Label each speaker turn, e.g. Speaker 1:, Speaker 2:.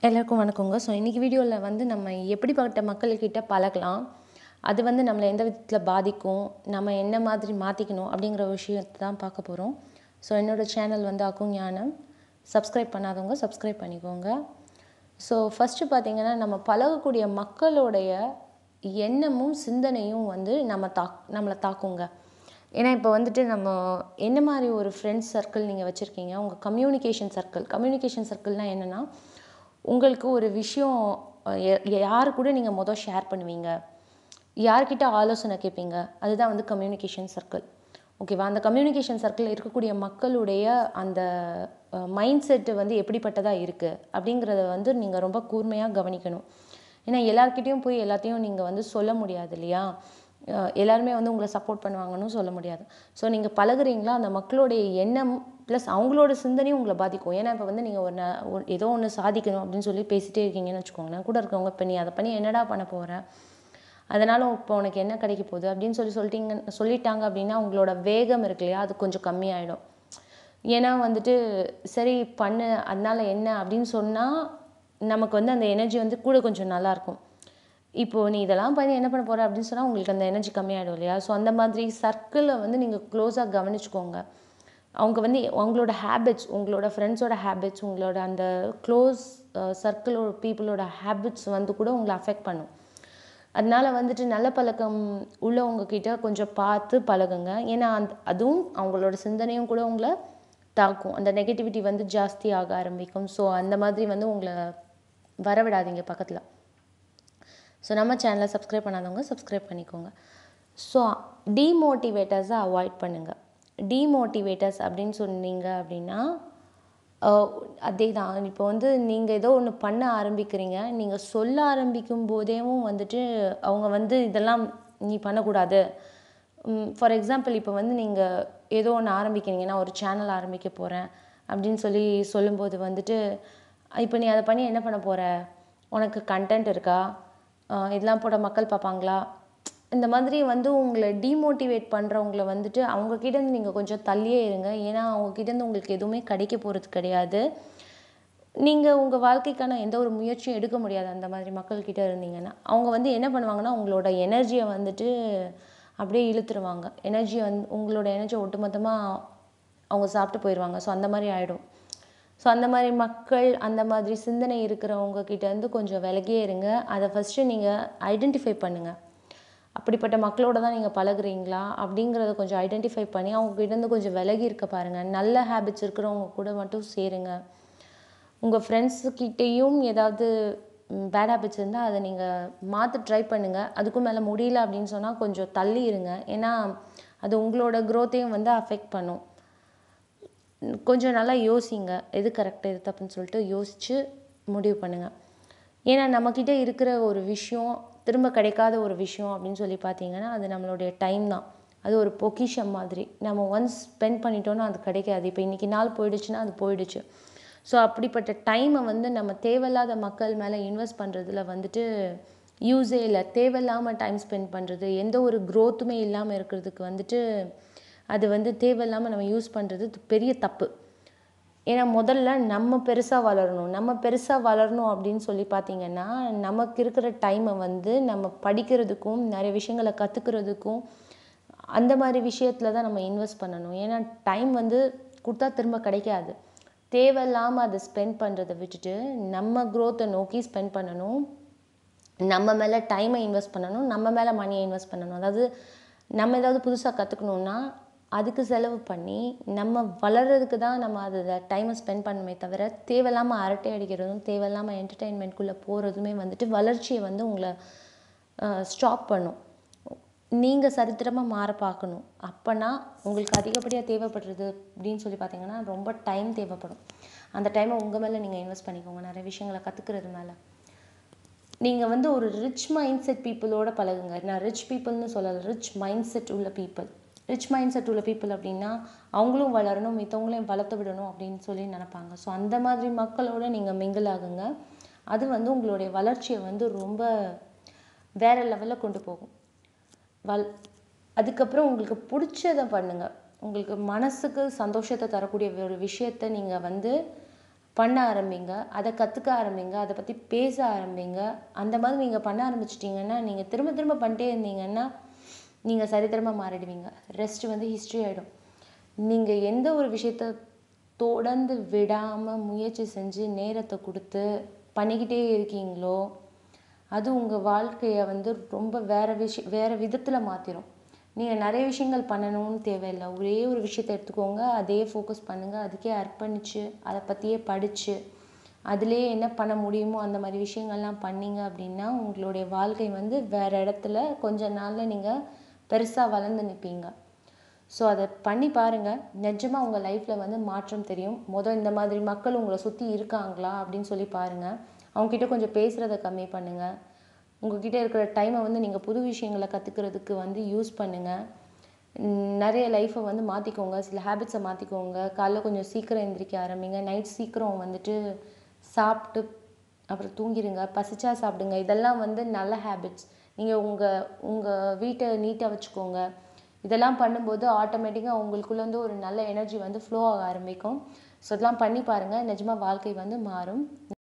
Speaker 1: எல்லாருக்கும் வணக்கங்க ஸோ இன்றைக்கி வீடியோவில் வந்து நம்ம எப்படிப்பட்ட மக்கள்கிட்ட பழகலாம் அது வந்து நம்மளை எந்த விதத்தில் பாதிக்கும் நம்ம என்ன மாதிரி மாற்றிக்கணும் அப்படிங்கிற விஷயத்தை தான் பார்க்க போகிறோம் ஸோ என்னோடய சேனல் வந்து அக்கும் ஞானம் சப்ஸ்கிரைப் பண்ணாதவங்க சப்ஸ்கிரைப் பண்ணிக்கோங்க ஸோ ஃபஸ்ட்டு பார்த்திங்கன்னா நம்ம பழகக்கூடிய மக்களுடைய எண்ணமும் சிந்தனையும் வந்து நம்ம தாக் நம்மளை தாக்குங்க ஏன்னா இப்போ வந்துட்டு நம்ம என்ன மாதிரி ஒரு ஃப்ரெண்ட்ஸ் சர்க்கிள் நீங்கள் வச்சுருக்கீங்க உங்கள் கம்யூனிகேஷன் சர்க்கிள் கம்யூனிகேஷன் சர்க்கிள்னால் என்னென்னா உங்களுக்கு ஒரு விஷயம் ய- யாரு கூட நீங்கள் மொதல் ஷேர் பண்ணுவீங்க யார்கிட்ட ஆலோசனை கேட்பீங்க அதுதான் வந்து கம்யூனிகேஷன் சர்க்கிள் ஓகேவா அந்த கம்யூனிகேஷன் சர்க்கிளில் இருக்கக்கூடிய மக்களுடைய அந்த மைண்ட் செட்டு வந்து எப்படிப்பட்டதாக இருக்குது அப்படிங்கிறத வந்து நீங்கள் ரொம்ப கூர்மையாக கவனிக்கணும் ஏன்னா எல்லார்கிட்டேயும் போய் எல்லாத்தையும் நீங்கள் வந்து சொல்ல முடியாது இல்லையா அஹ் எல்லாருமே வந்து உங்களை சப்போர்ட் பண்ணுவாங்கன்னு சொல்ல முடியாது ஸோ நீங்கள் பழகுறீங்களா அந்த மக்களுடைய எண்ணம் ப்ளஸ் அவங்களோட சிந்தனையும் உங்களை பாதிக்கும் ஏன்னா இப்போ வந்து நீங்கள் ஒரு ந- ஒரு ஏதோ ஒன்று சாதிக்கணும் அப்படின்னு சொல்லி பேசிட்டே இருக்கீங்கன்னு வச்சுக்கோங்களேன் கூட இருக்கவங்க இப்போ நீ அதை பண்ணி என்னடா பண்ண போகிற அதனால் இப்போ உனக்கு என்ன கிடைக்க போகுது அப்படின்னு சொல்லி சொல்லிட்டீங்க சொல்லிட்டாங்க அப்படின்னா உங்களோட வேகம் இருக்கு இல்லையா அது கொஞ்சம் கம்மியாயிடும் ஏன்னா வந்துட்டு சரி பண்ணு அதனால என்ன அப்படின்னு சொன்னால் நமக்கு வந்து அந்த எனர்ஜி வந்து கூட கொஞ்சம் நல்லா இருக்கும் இப்போது நீ இதெல்லாம் பண்ணி என்ன பண்ண போகிற அப்படின்னு சொன்னால் உங்களுக்கு அந்த எனர்ஜி கம்மியாயிடும் இல்லையா ஸோ அந்த மாதிரி சர்க்கிளை வந்து நீங்கள் க்ளோஸாக கவனிச்சுக்கோங்க அவங்க வந்து அவங்களோட ஹேபிட்ஸ் உங்களோட ஃப்ரெண்ட்ஸோட ஹேபிட்ஸ் உங்களோட அந்த க்ளோஸ் சர்க்கிளோட பீப்புளோட ஹேபிட்ஸ் வந்து கூட உங்களை அஃபெக்ட் பண்ணும் அதனால வந்துட்டு நல்ல பழக்கம் உள்ளவங்க கிட்ட கொஞ்சம் பார்த்து பழகுங்க ஏன்னா அந்த அதுவும் அவங்களோட சிந்தனையும் கூட உங்களை தாக்கும் அந்த நெகட்டிவிட்டி வந்து ஜாஸ்தி ஆக ஆரம்பிக்கும் ஸோ அந்த மாதிரி வந்து உங்களை வரவிடாதீங்க பக்கத்தில் ஸோ நம்ம சேனலை சப்ஸ்கிரைப் பண்ணாதவங்க சப்ஸ்கிரைப் பண்ணிக்கோங்க ஸோ டீமோட்டிவேட்டர்ஸை அவாய்ட் பண்ணுங்கள் டீமோட்டிவேட்டர்ஸ் அப்படின்னு சொன்னீங்க அப்படின்னா அஹ், அதே தான் இப்போ வந்து நீங்கள் ஏதோ ஒன்று பண்ண ஆரம்பிக்கிறீங்க நீங்கள் சொல்ல ஆரம்பிக்கும் போதேவும் வந்துட்டு அவங்க வந்து இதெல்லாம் நீ பண்ணக்கூடாது ஃபார் எக்ஸாம்பிள் இப்போ வந்து நீங்கள் ஏதோ ஒன்று ஆரம்பிக்கிறீங்க நான் ஒரு சேனல் ஆரம்பிக்க போகிறேன் அப்படின்னு சொல்லி சொல்லும்போது வந்துட்டு இப்போ நீ அதை பண்ணி என்ன பண்ண போகிற உனக்கு கண்டென்ட் இருக்கா ஆஹ் இதெல்லாம் போட மக்கள் பார்ப்பாங்களா இந்த மாதிரி வந்து உங்களை டீமோட்டிவேட் பண்ணுறவங்கள வந்துட்டு அவங்க கிட்டேருந்து நீங்கள் கொஞ்சம் தள்ளியே இருங்க ஏன்னா அவங்க கிட்டேருந்து உங்களுக்கு எதுவுமே கிடைக்க போகிறது கிடையாது நீங்கள் உங்கள் வாழ்க்கைக்கான எந்த ஒரு முயற்சியும் எடுக்க முடியாது அந்த மாதிரி மக்கள்கிட்ட இருந்தீங்கன்னா அவங்க வந்து என்ன பண்ணுவாங்கன்னா உங்களோட எனர்ஜியை வந்துட்டு அப்படியே இழுத்துருவாங்க எனர்ஜியை வந்து உங்களோட எனர்ஜியை ஒட்டுமொத்தமாக அவங்க சாப்பிட்டு போயிடுவாங்க ஸோ அந்த மாதிரி ஆகிடும் ஸோ அந்த மாதிரி மக்கள் அந்த மாதிரி சிந்தனை இருக்கிறவங்க கிட்ட இருந்து கொஞ்சம் விலகியே இருங்க அதை ஃபஸ்ட்டு நீங்கள் ஐடென்டிஃபை பண்ணுங்கள் அப்படிப்பட்ட மக்களோட தான் நீங்கள் பழகுறீங்களா அப்படிங்கிறத கொஞ்சம் ஐடென்டிஃபை பண்ணி அவங்க கிட்ட இருந்து கொஞ்சம் விலகி இருக்க பாருங்கள் நல்ல ஹேபிட்ஸ் இருக்கிறவங்க கூட மட்டும் சேருங்க உங்கள் ஃப்ரெண்ட்ஸுக்கிட்டேயும் ஏதாவது பேட் ஹேபிட்ஸ் இருந்தால் அதை நீங்கள் மாற்ற ட்ரை பண்ணுங்கள் அதுக்கும் மேலே முடியல அப்படின்னு சொன்னால் கொஞ்சம் தள்ளி இருங்க ஏன்னா அது உங்களோட க்ரோத்தையும் வந்து அஃபெக்ட் பண்ணும் உம் கொஞ்சம் நல்லா யோசிங்க எது கரெக்டு எது தப்புன்னு சொல்லிட்டு யோசித்து முடிவு பண்ணுங்கள் ஏன்னா நம்மக்கிட்ட இருக்கிற ஒரு விஷயம் திரும்ப கிடைக்காத ஒரு விஷயம் அப்படின்னு சொல்லி பார்த்தீங்கன்னா அது நம்மளுடைய டைம் தான் அது ஒரு பொக்கிஷம் மாதிரி நம்ம ஒன்ஸ் ஸ்பெண்ட் பண்ணிட்டோன்னா அது கிடைக்காது இப்போ இன்றைக்கி நாள் போயிடுச்சுன்னா அது போயிடுச்சு ஸோ அப்படிப்பட்ட டைமை வந்து நம்ம தேவையில்லாத மக்கள் மேலே இன்வெஸ்ட் பண்ணுறதுல வந்துட்டு யூஸே இல்லை தேவையில்லாமல் டைம் ஸ்பெண்ட் பண்ணுறது எந்த ஒரு க்ரோத்துமே இல்லாமல் இருக்கிறதுக்கு வந்துட்டு அது வந்து தேவையில்லாமல் நம்ம யூஸ் பண்ணுறது பெரிய தப்பு ஏன்னா முதல்ல நம்ம பெருசாக வளரணும் நம்ம பெருசாக வளரணும் அப்படின்னு சொல்லி பார்த்தீங்கன்னா நமக்கு இருக்கிற டைமை வந்து நம்ம படிக்கிறதுக்கும் நிறைய விஷயங்களை கற்றுக்கிறதுக்கும் அந்த மாதிரி விஷயத்தில் தான் நம்ம இன்வெஸ்ட் பண்ணணும் ஏன்னா டைம் வந்து கொடுத்தா திரும்ப கிடைக்காது தேவையில்லாமல் அதை ஸ்பெண்ட் பண்ணுறதை விட்டுட்டு நம்ம க்ரோத்தை நோக்கி ஸ்பெண்ட் பண்ணணும் நம்ம மேலே டைமை இன்வெஸ்ட் பண்ணணும் நம்ம மேலே மணியை இன்வெஸ்ட் பண்ணணும் அதாவது நம்ம ஏதாவது புதுசாக கற்றுக்கணுன்னா அதுக்கு செலவு பண்ணி நம்ம வளர்கிறதுக்கு தான் நம்ம அதில் டைமை ஸ்பெண்ட் பண்ணணுமே தவிர தேவையில்லாமல் அரட்டை அடிக்கிறதும் தேவையில்லாமல் என்டர்டெயின்மெண்ட்குள்ளே போகிறதுமே வந்துட்டு வளர்ச்சியை வந்து உங்களை ஸ்டாப் பண்ணும் நீங்கள் சரித்திரமாக மாற பார்க்கணும் அப்போனா உங்களுக்கு அதிகப்படியாக தேவைப்படுறது அப்படின்னு சொல்லி பார்த்தீங்கன்னா ரொம்ப டைம் தேவைப்படும் அந்த டைமை உங்கள் மேலே நீங்கள் இன்வெஸ்ட் பண்ணிக்கோங்க நிறைய விஷயங்களை கற்றுக்கிறது மேலே நீங்கள் வந்து ஒரு ரிச் மைண்ட் செட் பீப்புளோட பழகுங்க நான் ரிச் பீப்புள்னு சொல்லலை ரிச் மைண்ட் செட் உள்ள பீப்புள் ரிச் மைண்ட் செட் உள்ள பீப்புள் அப்படின்னா அவங்களும் வளரணும் மித்தவங்களையும் வளர்த்து விடணும் அப்படின்னு சொல்லி நினைப்பாங்க ஸோ அந்த மாதிரி மக்களோட நீங்கள் மிங்கிள் ஆகுங்க அது வந்து உங்களுடைய வளர்ச்சியை வந்து ரொம்ப வேற லெவலில் கொண்டு போகும் வல் அதுக்கப்புறம் உங்களுக்கு பிடிச்சதை பண்ணுங்கள் உங்களுக்கு மனசுக்கு சந்தோஷத்தை தரக்கூடிய ஒரு விஷயத்தை நீங்கள் வந்து பண்ண ஆரம்பிங்க அதை கற்றுக்க ஆரம்பிங்க அதை பற்றி பேச ஆரம்பிங்க அந்த மாதிரி நீங்கள் பண்ண ஆரம்பிச்சிட்டிங்கன்னா நீங்கள் திரும்ப திரும்ப பண்ணிட்டே இருந்தீங்கன்னா நீங்கள் சரித்திரமாக மாறிடுவீங்க ரெஸ்ட் வந்து ஹிஸ்ட்ரி ஆகிடும் நீங்கள் எந்த ஒரு விஷயத்த தொடர்ந்து விடாமல் முயற்சி செஞ்சு நேரத்தை கொடுத்து பண்ணிக்கிட்டே இருக்கீங்களோ அது உங்கள் வாழ்க்கையை வந்து ரொம்ப வேறு விஷயம் வேறு விதத்தில் மாற்றிடும் நீங்கள் நிறைய விஷயங்கள் பண்ணணும்னு தேவையில்லை ஒரே ஒரு விஷயத்தை எடுத்துக்கோங்க அதே ஃபோக்கஸ் பண்ணுங்கள் அதுக்கே அர்ப்பணித்து அதை பற்றியே படித்து அதிலே என்ன பண்ண முடியுமோ அந்த மாதிரி விஷயங்கள்லாம் பண்ணீங்க அப்படின்னா உங்களுடைய வாழ்க்கை வந்து வேறு இடத்துல கொஞ்ச நாளில் நீங்கள் பெருசாக வளர்ந்து நிற்பீங்க ஸோ அதை பண்ணி பாருங்கள் நிஜமாக உங்கள் லைஃப்பில் வந்து மாற்றம் தெரியும் மொதல் இந்த மாதிரி மக்கள் உங்களை சுற்றி இருக்காங்களா அப்படின்னு சொல்லி பாருங்கள் அவங்கக்கிட்ட கொஞ்சம் பேசுகிறத கம்மி பண்ணுங்கள் உங்ககிட்ட இருக்கிற டைமை வந்து நீங்கள் புது விஷயங்களை கற்றுக்கிறதுக்கு வந்து யூஸ் பண்ணுங்கள் நிறைய லைஃப்பை வந்து மாற்றிக்கோங்க சில ஹேபிட்ஸை மாற்றிக்கோங்க காலைல கொஞ்சம் சீக்கிரம் எந்திரிக்க ஆரம்பிங்க நைட் சீக்கிரம் வந்துட்டு சாப்பிட்டு அப்புறம் தூங்கிடுங்க பசிச்சா சாப்பிடுங்க இதெல்லாம் வந்து நல்ல ஹேபிட்ஸ் நீங்கள் உங்கள் உங்கள் வீட்டை நீட்டாக வச்சுக்கோங்க இதெல்லாம் பண்ணும்போது ஆட்டோமேட்டிக்காக உங்களுக்குள்ள வந்து ஒரு நல்ல எனர்ஜி வந்து ஃப்ளோ ஆக ஆரம்பிக்கும் ஸோ இதெல்லாம் பண்ணி பாருங்கள் நிஜமாக வாழ்க்கை வந்து மாறும்